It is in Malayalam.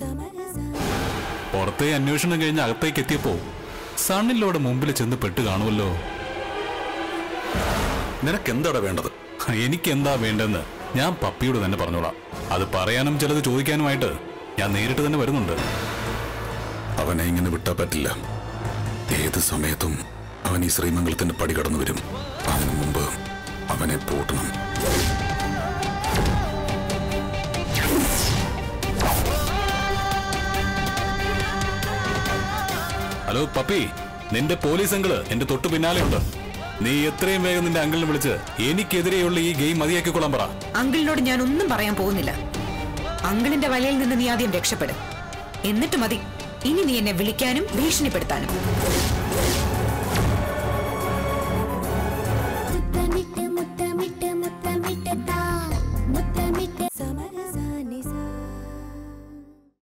പുറത്തെ അന്വേഷണം കഴിഞ്ഞ് അകത്തേക്ക് എത്തിയപ്പോ സണ്ണിലോടെ മുമ്പിൽ ചെന്ന് പെട്ട് കാണുമല്ലോ നിനക്ക് എന്താടാ വേണ്ടത് എനിക്ക് എന്താ വേണ്ടെന്ന് ഞാൻ പപ്പിയോട് തന്നെ പറഞ്ഞോളാം അത് പറയാനും ചിലത് ചോദിക്കാനുമായിട്ട് ഞാൻ നേരിട്ട് തന്നെ വരുന്നുണ്ട് അവനെ ഇങ്ങനെ വിട്ടാ പറ്റില്ല ഏത് സമയത്തും അവൻ ഈ ശ്രീമംഗലത്തിന്റെ പടി കടന്നു വരും അതിനു മുമ്പ് അവനെ പൂട്ടണം ഹലോ പപ്പി നിന്റെ പോലീസ് അങ്കിള് എന്റെ തൊട്ടു പിന്നാലെ ഉണ്ട് നീ എത്രയും വേഗം നിന്റെ അങ്കിളിനെ വിളിച്ച് എനിക്കെതിരെയുള്ള ഈ ഗെയിം മതിയാക്കിക്കൊള്ളാൻ പറ അങ്കിളിനോട് ഞാൻ ഒന്നും പറയാൻ പോകുന്നില്ല അങ്കിളിന്റെ വലയിൽ നിന്ന് നീ ആദ്യം രക്ഷപ്പെടും എന്നിട്ട് മതി ഇനി നീ എന്നെ വിളിക്കാനും ഭീഷണിപ്പെടുത്താനും